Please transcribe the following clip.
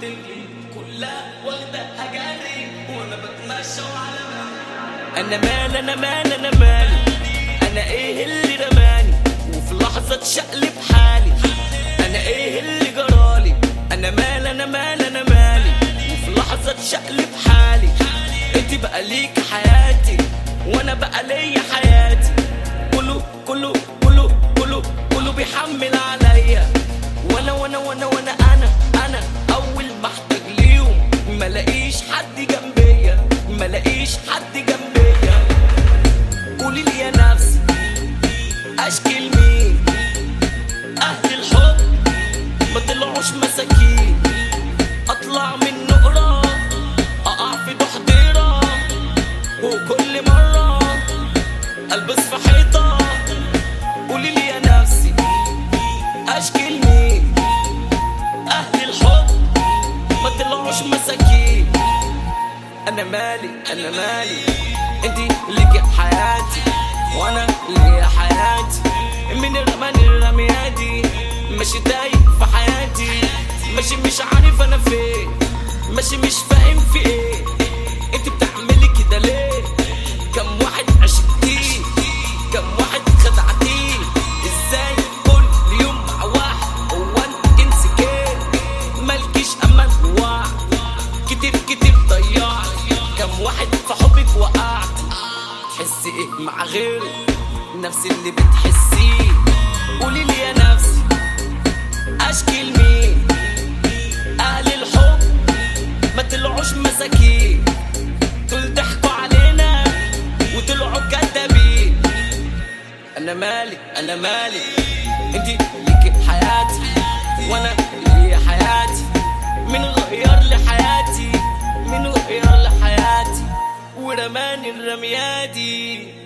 الدنيا كلها واخدة أجاري وأنا بتمشى وعلى بالي أنا مال أنا مال أنا مالي أنا إيه اللي رماني وفي لحظة اتشقلب حالي أنا إيه اللي جرالي أنا مال أنا مال أنا مالي وفي لحظة اتشقلب حالي انت بقى ليك حياتي وانا بقى ليا حياتي كله كله كله كله كله بيحمل عليا وانا وانا وانا وانا انا انا اول ما احتاج ليهم ما لاقيش حد جنبيا ما لاقيش حد جنبيا قولي لي يا نفسي اشكي لمين اهل الحب ما طلعوش مساكين اطلع من نقره اقع في ضحضيره وكل مره البس في حيطه قولي لي يا نفسي اشكي لمين اهل الحب ما طلعوش مساكين انا مالي انا مالي انتي ليكي حياتي وانا ليا حياتي من الرماني الرميادي ماشي تايه في حياتي ماشي مش عارف انا فين ماشي مش فاهم في ايه انت بتعملي كده ليه كم واحد عشقتيه كم واحد خدعتيه ازاي كل يوم مع واحد هو انت انسكين مالكيش امان وعد كتير كتير ضيعت كم واحد في حبك وقعت تحسي ايه مع غيره نفس اللي بتحسيه قولي لي يا نفسي اشكي لمين اهل الحب ما طلعوش مساكين دول ضحكوا علينا وطلعوا كدابين انا مالي انا مالي انتي ليكي حياتي وانا ليا حياتي من غير لحياتي من غير لحياتي ورماني الرميادي